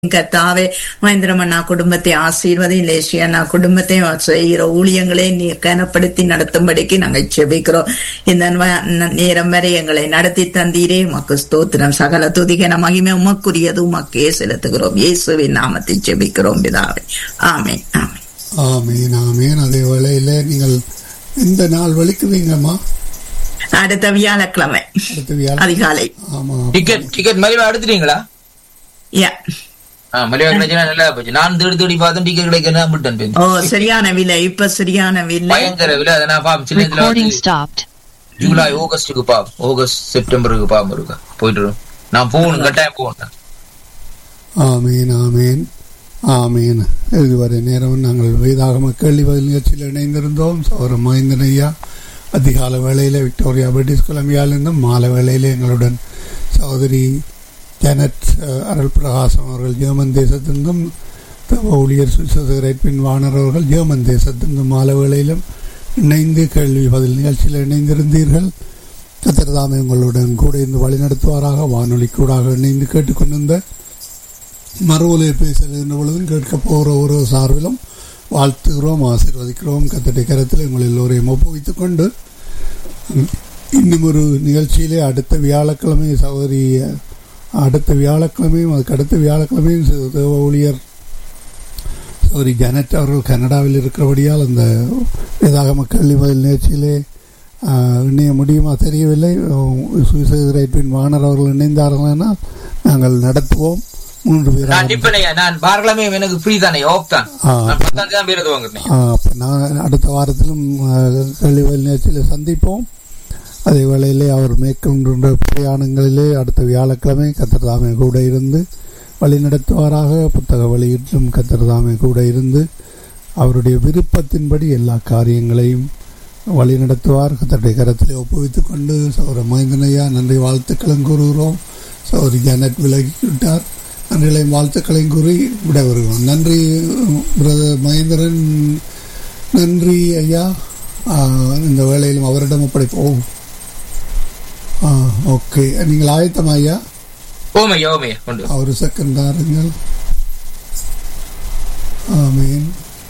கர்த்தாவே மகேந்திரமண்ணா குடும்பத்தை ஆசீர்வதி லேசியண்ணா குடும்பத்தை செய்கிற ஊழியங்களை நீ கனப்படுத்தி நடத்தும்படிக்கு நாங்கள் செபிக்கிறோம் இந்த ந- நேரம் வரை எங்களை நடத்தி தந்தீரே உமக்கு ஸ்தோத்திரம் சகல துதிகன மகிமை உமக்குரியது உமக்கே செலுத்துகிறோம் இயேசுவின் நாமத்தில் செபிக்கிறோம் பிதாவே ஆமென் ஆமென் ஆமீன் ஆமீன் அதே வேளையில நீங்கள் இந்த நாள் வலிக்குவீங்கம்மா அடுத்த வியாழக்கிழமை அடுத்த வியாழ அதிகாலை ஆமா டிக்கெட் டிக்கெட் மலிவா எடுத்துட்டீங்களா யா ஆ, மலிவா கிடைச்சா நல்லா போச்சு நான் தேடி தேடி பார்த்தேன் டிக்கெட் கிடைக்கிறேன் விட்டேன் பின். ஓ சரியான விலை இப்ப சரியான விலை பயங்கர விலை அதை நான் பாப்போம் சின்ன இதுல Recording வந்து stopped. ஜூலை ஆகஸ்டுக்கு பாப் ஆகஸ்ட் செப்டம்பருக்கு பாப்போம் இருக்கா போயிட்டு வரும். நான் போகணும் கட்டாயம் போகணும் ஆமீன் ஆமீன் ஆமீன் இதுவரை நேரம் நாங்கள் வேதாகம கேள்வி பதில் நிகழ்ச்சியில் இணைந்திருந்தோம் சௌர மகேந்திரன் ஐயா அதிகால வேளையில விக்டோரியா பிரிட்டிஷ் கொலம்பியாவிலிருந்தும் மாலை வேளையில எங்களுடன் சகோதரி ஜனட் அஹ், அருள் பிரகாசம் அவர்கள் ஜெர்மன் தேசத்திலிருந்தும் தவ ஊழியர் சுசேகரேட் பின் வாணர் அவர்கள் ஜெர்மன் தேசத்திலிருந்தும் மாலை வேளையிலும் இணைந்து கேள்வி பதில் நிகழ்ச்சியில் இணைந்திருந்தீர்கள் கத்திரதாமே உங்களுடன் கூட இருந்து வழிநடத்துவாராக வானொலி கூடாக இணைந்து கேட்டுக்கொண்டிருந்த மறுவலை பேசுகின்ற பொழுதும் கேட்க போகிற ஒரு சார்பிலும் வாழ்த்துகிறோம் ஆசீர்வதிக்கிறோம் கத்தட்டை கரத்தில் உங்கள் எல்லோரையும் ஒப்புவித்துக் கொண்டு இன்னும் ஒரு நிகழ்ச்சியிலே அடுத்த வியாழக்கிழமை சகோதரி அடுத்த வியாழக்கிழமையும் அதுக்கு அடுத்த வியாழக்கிழமையும் சு- தேவ ஊழியர் சகோதரி ஜனட் அவர்கள் கனடாவில் இருக்கிறபடியால் அந்த வேதாகம கல்வி பதில் நிகழ்ச்சியிலே ஆஹ், இணைய முடியுமா தெரியவில்லை சுவிசேஷரைப்பின் வாணர் அவர்கள் இணைந்தார்களானால் நாங்கள் நடத்துவோம் மூன்று நான் பேராக டிப்பனையா நான் பார்க்கலாமே எனக்கு ஃப்ரீ தானே ஆஃப் தான் ஆ. நான் பத்தாம் தேதி தான் பேரது வாங்குறேன் ஆ, அப்ப நான் அடுத்த வாரத்திலும் கல்விவல் நிகழ்ச்சியில் சந்திப்போம் அதே வேளையிலே அவர் மேற்கொண்ட பிரயாணங்களிலே அடுத்த வியாழக்கிழமை கத்திரதாமே கூட இருந்து வழிநடத்துவாராக புத்தக வெளியீட்டிலும் கத்திரதாமே கூட இருந்து அவருடைய விருப்பத்தின்படி எல்லா காரியங்களையும் வழிநடத்துவார் கத்தருடைய கரத்திலே ஒப்புவித்துக் கொண்டு சௌர மகேந்திரனையா நன்றி வாழ்த்துக்களும் கூறுகிறோம் சௌரி ஜானட் விலகிவிட்டார் நன்றிகளையும் வாழ்த்துக்களையும் கூறி விட வருகிறோம் நன்றி பிரதர் மகேந்திரன் நன்றி ஐயா ஆ, இந்த வேளையிலும் அவரிடம் ஒப்படைப்போம் ஆ ஓகே நீங்கள் ஆயத்தமா ஐயா ஓமையா ஓமையா கொண்டு வா. ஒரு செகண்ட் தாருங்கள் ஆமீன்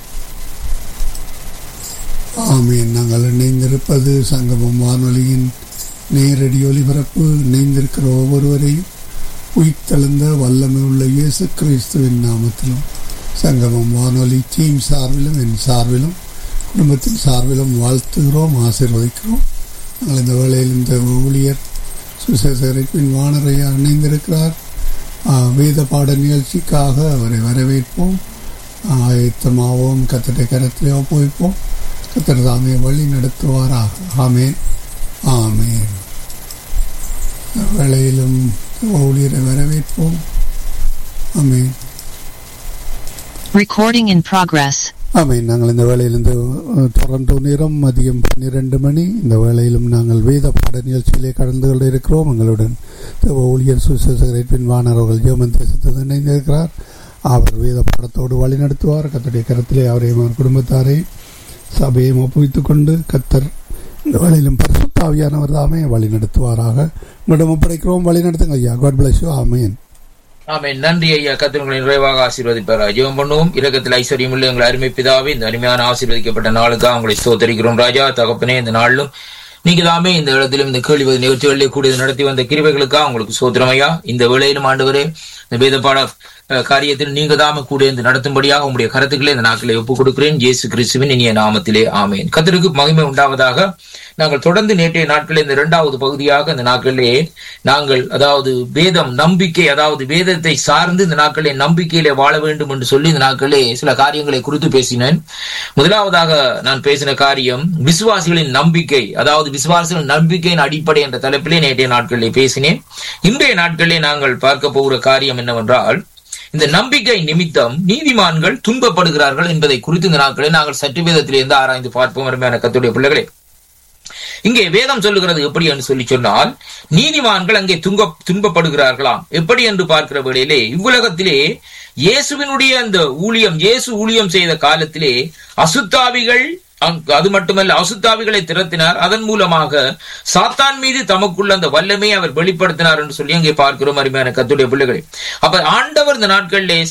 ஆமீன் நாங்கள் இணைந்திருப்பது சங்கமம் வானொலியின் நேரடி ஒலிபரப்பு இணைந்திருக்கிற ஒவ்வொருவரையும் உயிர்த்தெழுந்த வல்லமை உள்ள இயேசு கிறிஸ்துவின் நாமத்திலும் சங்கமம் வானொலி டீம் சார்பிலும் என் சார்பிலும் குடும்பத்தின் சார்பிலும் வாழ்த்துகிறோம் ஆசீர்வதிக்கிறோம் நாங்கள் இந்த வேளையில் இந்த ஊழியர் சுசேசரிப்பின் வானரையா இணைந்திருக்கிறார் ஆ, வேத பாட நிகழ்ச்சிக்காக அவரை வரவேற்போம் ஆயத்தமாவோம் கத்தட்டை கரத்திலே ஒப்புவிப்போம் கத்தர் தாமே வழி நடத்துவாராக ஆமேன் ஆமேன் இந்த வேளையிலும் ஊழியரை வரவேற்போம் ஆமேன் Recording in progress. ஆமாம் நாங்கள் இந்த வேளையில் இந்த அஹ், டொரண்டோ நேரம் மதியம் பன்னிரண்டு மணி இந்த வேளையிலும் நாங்கள் வேத பாட நிகழ்ச்சியிலே கலந்து கொண்டு இருக்கிறோம் எங்களுடன் தேவ ஊழியர் சுசேசகரின் வாணர் அவர்கள் ஜெர்மன் தேசத்தில் இணைந்திருக்கிறார் அவர் வேத பாடத்தோடு வழி நடத்துவார் கத்தருடைய கரத்திலே அவரையும் அவர் குடும்பத்தாரை சபையும் ஒப்புவித்துக் கொண்டு கத்தர் இந்த வேளையிலும் பரிசுத்தாவியானவர் தாமே வழி நடத்துவாராக உங்களிடம் ஒப்படைக்கிறோம் வழி நடத்துங்க ஐயா god bless you amen amen நன்றி ஐயா கத்திரங்களை நிறைவாக ஆசீர்வதிப்பாரா ஜெபம் பண்ணுவோம் இரக்கத்தில் ஐஸ்வர்யம் உள்ள எங்கள் அருமை பிதாவே இந்த அருமையான ஆசீர்வதிக்கப்பட்ட நாளுக்காக உங்களை ஸ்தோத்தரிக்கிறோம் ராஜா தகப்பனே இந்த நாளிலும் நீங்க தாமே இந்த இடத்திலும் இந்த கேள்வி நிகழ்ச்சிகளிலே கூடிய நடத்தி வந்த கிருபைகளுக்காக உங்களுக்கு சோத்திரம் ஐயா இந்த வேளையிலும் ஆண்டவரே இந்த வேத பாட அஹ், காரியத்தில் நீங்க தாமே கூட இருந்து நடத்தும்படியாக உங்களுடைய கருத்துக்களை இந்த நாட்களை ஒப்புக் கொடுக்கிறேன் இயேசு கிறிஸ்துவின் இனிய நாமத்திலே ஆமேன் கத்தருக்கு மகிமை உண்டாவதாக நாங்கள் தொடர்ந்து நேற்றைய நாட்களில் இந்த இரண்டாவது பகுதியாக இந்த நாட்களிலே நாங்கள் அதாவது வேதம் நம்பிக்கை அதாவது வேதத்தை சார்ந்து இந்த நாட்களிலே நம்பிக்கையிலே வாழ வேண்டும் என்று சொல்லி இந்த நாட்களிலே சில காரியங்களை குறித்து பேசினேன் முதலாவதாக நான் பேசின காரியம் விசுவாசிகளின் நம்பிக்கை அதாவது விசுவாசிகளின் நம்பிக்கையின் அடிப்படை என்ற தலைப்பிலே நேற்றைய நாட்களிலே பேசினேன் இன்றைய நாட்களிலே நாங்கள் பார்க்க போகிற காரியம் என்னவென்றால் இந்த நம்பிக்கை நிமித்தம் நீதிமான்கள் துன்பப்படுகிறார்கள் என்பதை குறித்து இந்த நாட்களில் நாங்கள் சற்று வேதத்திலிருந்து ஆராய்ந்து பார்ப்போம் அருமையான கத்துடைய பிள்ளைகளே இங்கே வேதம் சொல்லுகிறது எப்படி என்று சொல்லி சொன்னால் நீதிமான்கள் அங்கே துங்க துன்பப்படுகிறார்களாம் எப்படி என்று பார்க்கிற வேளையிலே இவ்வுலகத்திலே இயேசுவினுடைய அந்த ஊழியம் இயேசு ஊழியம் செய்த காலத்திலே அசுத்தாவிகள் அங்கு- அது மட்டுமல்ல அசுத்தாவிகளை திரட்டினார் அதன் மூலமாக சாத்தான் மீது தமக்குள்ள அந்த வல்லமையை அவர் வெளிப்படுத்தினார் என்று சொல்லி அங்கே பார்க்கிறோம் அருமையான கத்துடைய பிள்ளைகளை அப்ப ஆண்டவர் இந்த நாட்களிலே